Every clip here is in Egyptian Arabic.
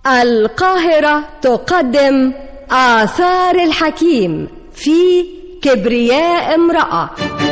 القاهرة تقدم آثار الحكيم في كبرياء امرأة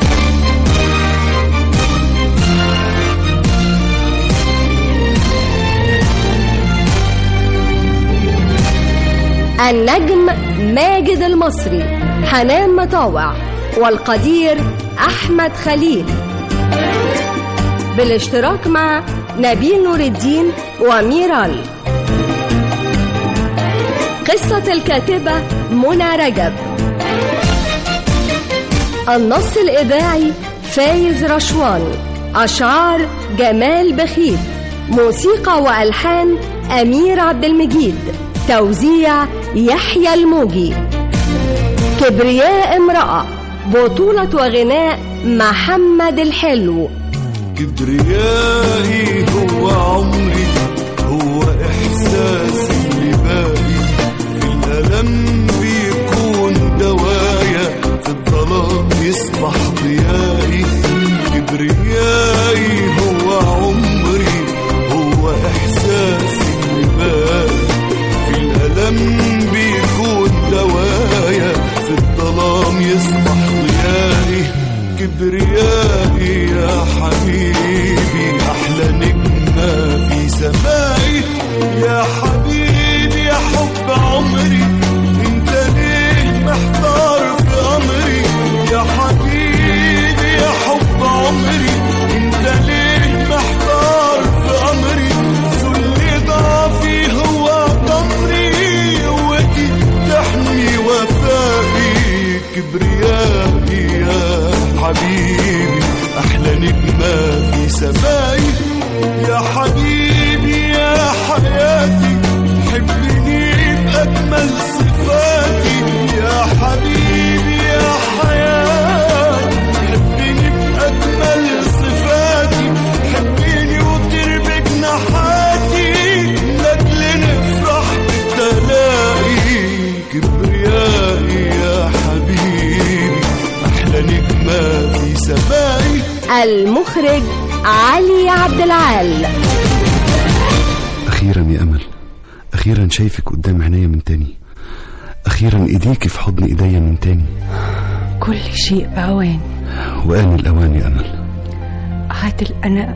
النجم ماجد المصري حنان مطاوع والقدير أحمد خليل بالاشتراك مع نبيل نور الدين وميرال قصة الكاتبة منى رجب النص الإذاعي فايز رشوان أشعار جمال بخيت موسيقى وألحان أمير عبد المجيد توزيع يحيى الموجي كبرياء امرأة بطولة وغناء محمد الحلو كبريائي هو عمري هو إحساسي اللي باقي في الألم بيكون دوايا في الظلام يصبح ضيائي كبريائي هو عمري هو إحساسي اللي باقي في الألم بيكون دوايا في الظلام يصبح ضيائي كبريائي يا حبيبي أحلى نجمة في سمائي يا حبيبي يا حب عمري انت ليه محتار في أمري يا حبيبي يا حب عمري انت ليه محتار في أمري ذل ضعفي هو ضمري قوتي تحمي وفائي كبريائي يا حبيبي أحلى نجمة في سمائي يا حبيبي يا حياتي حبني بأجمل صفاتي يا حبيبي يا حياتي حبني بأجمل صفاتي حبني وطير بجناحاتي لأجل نفرح بالتلاقي كبريائي يا حبيبي أحلى نجمة في سمائي المخرج علي عبد العال أخيرا يا أمل أخيرا شايفك قدام عينيا من تاني أخيرا إيديك في حضن إيديا من تاني كل شيء بأوان وآن الأوان يا أمل عادل أنا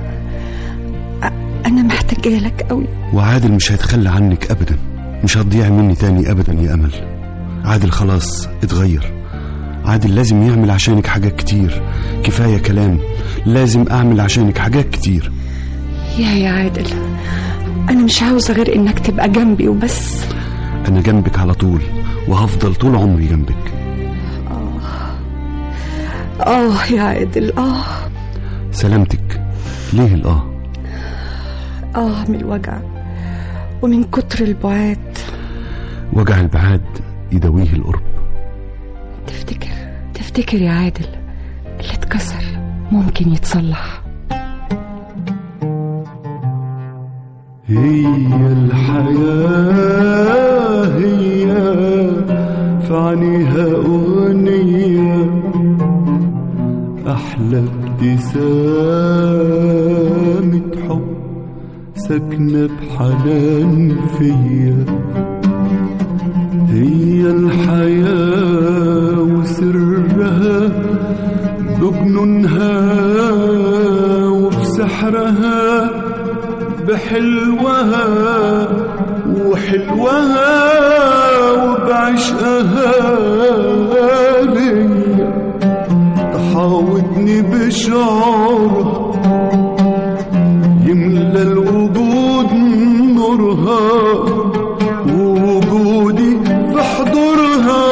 أ- أنا محتاجة لك أوي وعادل مش هيتخلى عنك أبدا مش هتضيع مني تاني أبدا يا أمل عادل خلاص اتغير عادل لازم يعمل عشانك حاجات كتير كفاية كلام لازم أعمل عشانك حاجات كتير يا يا عادل أنا مش عاوزة غير إنك تبقى جنبي وبس أنا جنبك على طول وهفضل طول عمري جنبك آه يا عادل آه سلامتك ليه الآه آه من الوجع ومن كتر البعاد وجع البعاد يداويه القرب تفتكر تفتكر يا عادل اللي اتكسر ممكن يتصلح هي الحياة هي في عينيها أغنية أحلى ابتسامة حب ساكنة بحنان فيا هي الحياة وسرها بجنونها وبسحرها بحلوها وحلوها وبعشقها ليا تحاوطني بشعورها يملى الوجود نورها ووجودي في حضورها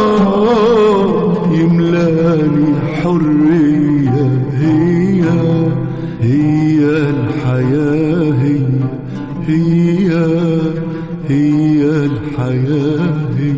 يملاني حرية هي هي الحياة هي هي هي الحياة هي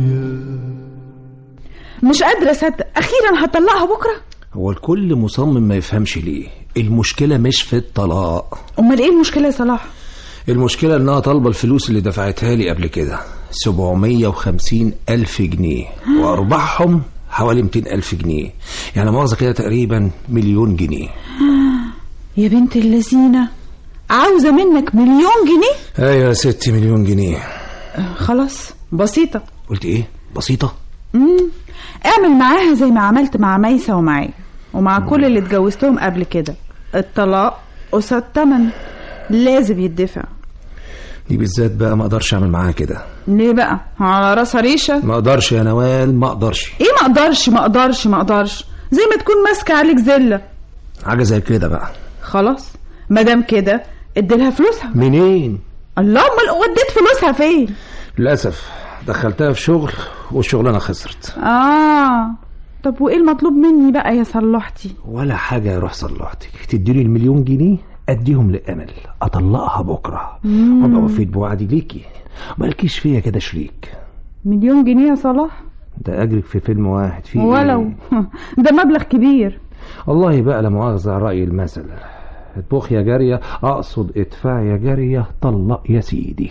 مش قادرة أصدق أخيرا هطلقها بكرة هو الكل مصمم ما يفهمش ليه المشكلة مش في الطلاق أمال إيه المشكلة يا صلاح المشكلة انها طالبة الفلوس اللي دفعتها لي قبل كده 750 ألف جنيه وأرباحهم حوالي 200 ألف جنيه يعني مؤاخذة كده تقريبا مليون جنيه يا بنت اللذينة عاوزة منك مليون جنيه ايوه يا ستي مليون جنيه خلاص بسيطة قلت ايه بسيطه مم. اعمل معاها زي ما عملت مع ميسة ومعايا ومع كل اللي اتجوزتهم قبل كده الطلاق قصاد تمن لازم يدفع دي بالذات بقى ما اقدرش اعمل معاها كده ليه بقى على راسها ريشة ما اقدرش يا نوال ما اقدرش ايه ما اقدرش ما اقدرش ما اقدرش زي ما تكون ماسكة عليك زلة حاجه زي كده بقى خلاص مادام كده اديلها فلوسها منين الله امال وديت فلوسها فين للاسف دخلتها في شغل والشغلانه خسرت اه طب وايه المطلوب مني بقى يا صلحتي ولا حاجه يا روح صلحتك تديني المليون جنيه اديهم لامل اطلقها بكره وابقى وفيت بوعدي ليكي مالكيش فيا كده شريك مليون جنيه يا صلاح ده اجرك في فيلم واحد فيه ولو إيه؟ ده مبلغ كبير والله بقى لا مؤاخذة على رأي المثل اطبخ يا جارية أقصد ادفع يا جارية طلق يا سيدي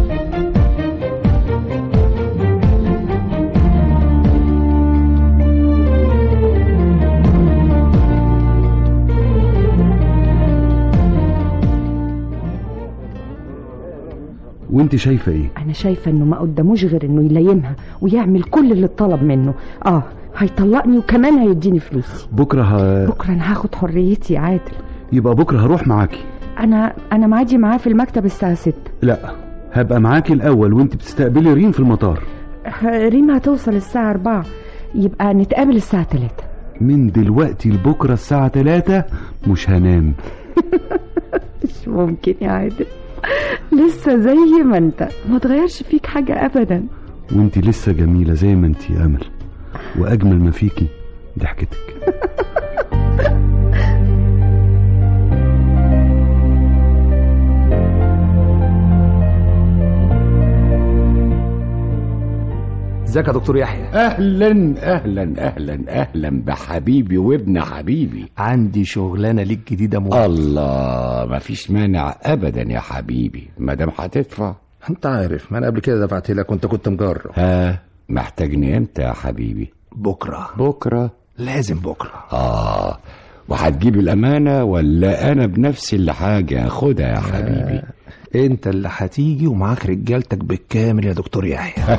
وانت شايفه ايه انا شايفه انه ما قداموش غير انه يليمها ويعمل كل اللي اتطلب منه اه هيطلقني وكمان هيديني فلوسي بكره ه... بكره انا هاخد حريتي يا عادل يبقى بكره هروح معاكي انا انا معادي معاه في المكتب الساعه 6 لا هبقى معاكي الاول وانت بتستقبلي ريم في المطار ريما هتوصل الساعه 4 يبقى نتقابل الساعه 3 من دلوقتي لبكره الساعه 3 مش هنام مش ممكن يا عادل لسه زي ما انت ما تغيرش فيك حاجه ابدا وانت لسه جميله زي ما انت يا امل واجمل ما فيكي ضحكتك ازيك يا دكتور يحيى اهلا اهلا اهلا اهلا بحبيبي وابن حبيبي عندي شغلانة ليك جديدة موت الله مفيش مانع ابدا يا حبيبي ما دام هتدفع انت عارف ما انا قبل كده دفعت لك وانت كنت مجرب ها محتاجني امتى يا حبيبي بكرة بكره لازم بكرة اه وهتجيب الامانه ولا انا بنفسي اللي حاجه اخدها يا حبيبي انت اللي هتيجي ومعاك رجالتك بالكامل يا دكتور يحيى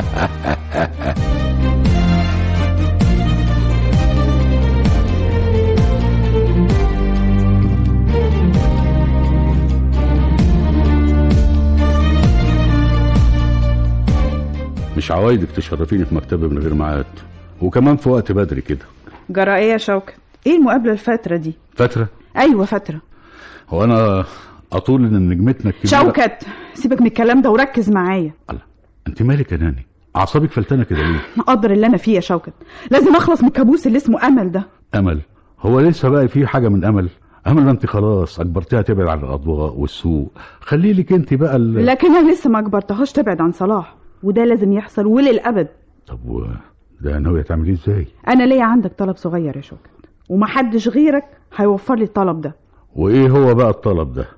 مش عوايدك تشرفيني في مكتبي من غير ميعاد وكمان في وقت بدري كده جرى ايه يا شوكت ايه المقابلة الفترة دي فترة ايوه فترة هو انا اطول ان نجمتنا الكبيرة شوكت سيبك من الكلام ده وركز معايا الله انت مالك يا ناني اعصابك فلتانه كده ليه مقدر اللي انا فيه يا شوكت لازم اخلص من الكابوس اللي اسمه امل ده امل هو لسه بقى في حاجه من امل امل ما انت خلاص اجبرتيها تبعد عن الاضواء والسوق خلي لك انت بقى ال... لكن انا لسه ما اجبرتهاش تبعد عن صلاح وده لازم يحصل وللابد طب و... ده ناويه تعمليه ازاي انا ليا عندك طلب صغير يا شوكت ومحدش غيرك هيوفر لي الطلب ده وايه هو بقى الطلب ده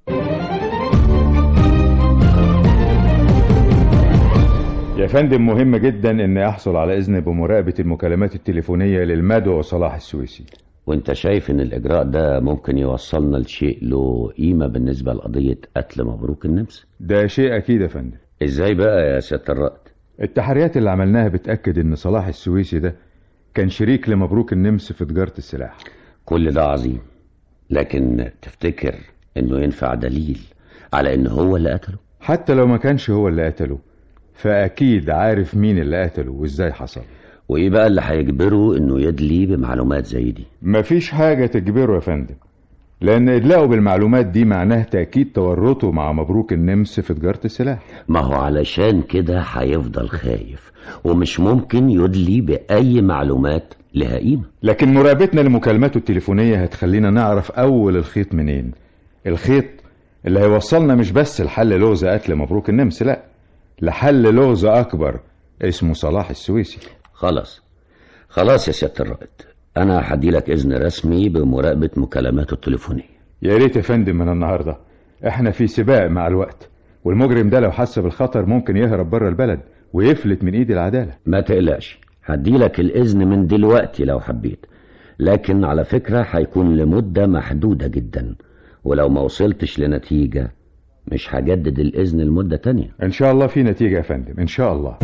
يا فندم مهم جدا ان احصل على اذن بمراقبه المكالمات التليفونيه للمدعو صلاح السويسي وانت شايف ان الاجراء ده ممكن يوصلنا لشيء له قيمة بالنسبة لقضية قتل مبروك النمس ده شيء اكيد يا فندم ازاي بقى يا سيادة الرائد التحريات اللي عملناها بتاكد ان صلاح السويسي ده كان شريك لمبروك النمس في تجاره السلاح كل ده عظيم لكن تفتكر انه ينفع دليل على ان هو اللي قتله حتى لو ما كانش هو اللي قتله فاكيد عارف مين اللي قتله وازاي حصل وايه بقى اللي هيجبره انه يدلي بمعلومات زي دي مفيش حاجه تجبره يا فندم لان ادلاؤه بالمعلومات دي معناه تاكيد تورطه مع مبروك النمس في تجاره السلاح ما هو علشان كده هيفضل خايف ومش ممكن يدلي بأي معلومات لها قيمة لكن مراقبتنا لمكالماته التليفونيه هتخلينا نعرف اول الخيط منين الخيط اللي هيوصلنا مش بس لحل لغز قتل مبروك النمس لا لحل لغز اكبر اسمه صلاح السويسي خلاص خلاص يا سيادة الرائد أنا هديلك إذن رسمي بمراقبة مكالماته التليفونية يا ريت يا فندم من النهارده احنا في سباق مع الوقت والمجرم ده لو حس بالخطر ممكن يهرب بره البلد ويفلت من ايد العداله ما تقلقش هديلك الإذن من دلوقتي لو حبيت لكن على فكرة هيكون لمدة محدودة جدا ولو ما وصلتش لنتيجة مش هجدد الإذن لمدة تانية ان شاء الله في نتيجه يا فندم ان شاء الله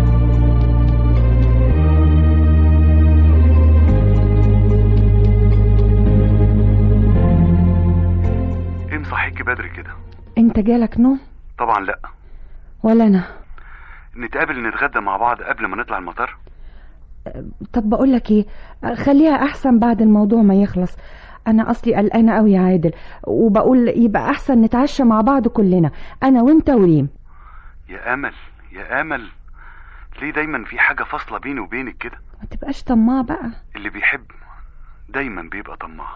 ايه مصحيكي بدري كده انت جالك نوم طبعا لا ولا انا نتقابل نتغدى مع بعض قبل ما نطلع المطار طب بقول لك ايه خليها احسن بعد الموضوع ما يخلص انا اصلي قلقانه قوي يا عادل وبقول يبقى احسن نتعشى مع بعض كلنا انا وانت وريم يا امل يا امل ليه دايما في حاجه فاصله بيني وبينك كده ما تبقاش طماع بقى اللي بيحب دايما بيبقى طماع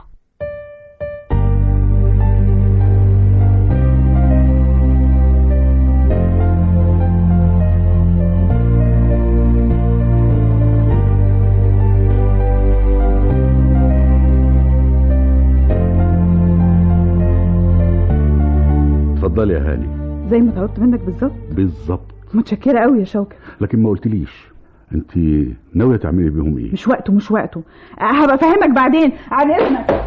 اتفضلي يا هاني زي ما طلبت منك بالظبط بالظبط متشكره قوي يا شوكة لكن ما قلتليش انت ناويه تعملي بيهم ايه مش وقته مش وقته أه، هبقى افهمك بعدين عن اذنك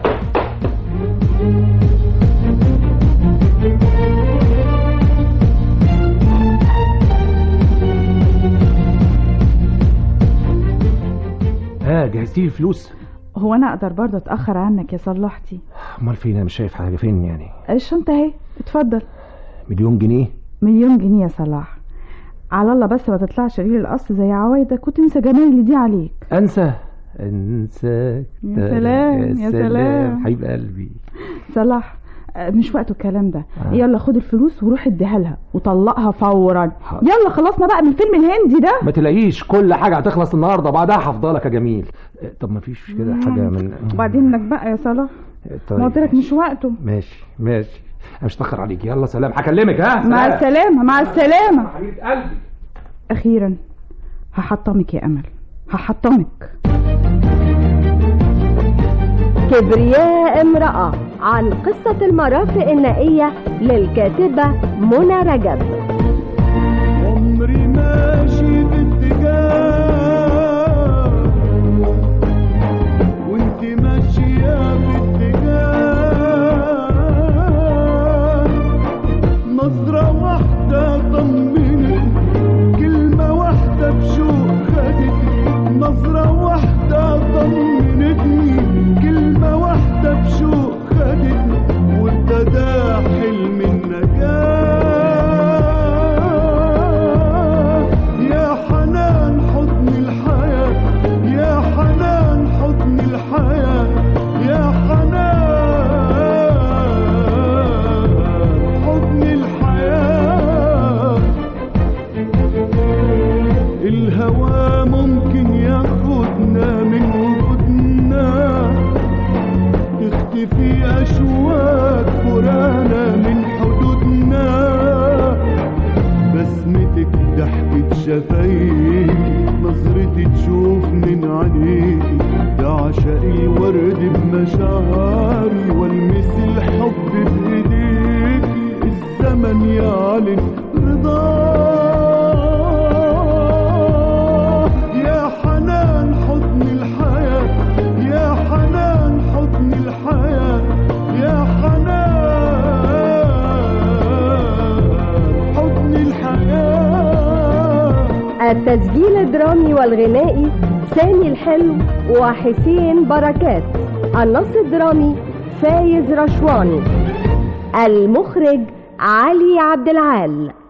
ها جهزتي لي الفلوس هو انا اقدر برضه اتاخر عنك يا صلحتي امال فين انا مش شايف حاجه فين يعني الشنطه اهي اتفضل مليون جنيه مليون جنيه يا صلاح على الله بس ما تطلعش ريل القصر زي عوايدك وتنسى جمايلي دي عليك انسى انسى يا سلام، يا سلام. حبيب قلبي صلاح آه، مش وقته الكلام ده آه. يلا خد الفلوس وروح اديها لها وطلقها فورا حاضر. يلا خلصنا بقى من الفيلم الهندي ده ما تلاقيش كل حاجه هتخلص النهارده بعدها هفضلك يا جميل اه، طب ما فيش كده حاجه من وبعدين انك بقى يا صلاح طيب ما قلت لك مش وقته ماشي ماشي انا مش هتاخر عليك يلا سلام هكلمك ها مع سلام. السلامه مع السلامه حبيبه قلبي اخيرا هحطمك يا امل هحطمك كبرياء امرأة عن قصة المرافق النائية للكاتبة منى رجب عمري ماشي باتجاه وانت ماشية باتجاه نظرة واحدة طمنتني كلمة واحدة بشوق خدتني نظرة واحدة طمنتني كلمة واحدة بشوق خدتني وابتدى حلم النجاة يا حنان حضن الحياة يا حنان حضن الحياة يا حنان حضن الحياة الهوى ممكن ياخدنا من وجودنا تختفي أشواك فرانا من حدودنا بسمتك ضحكة شفايفي نظرتي تشوف من عينيكي بعشق الورد بمشاعري والمس الحب بايديكي الزمن يعلن رضاه يا حنان حضن الحياة يا حنان حضن الحياة يا حنان حضن الحياة التسجيل الدرامي والغنائي سامي الحلو وحسين بركات النص الدرامي فايز رشواني المخرج علي عبد العال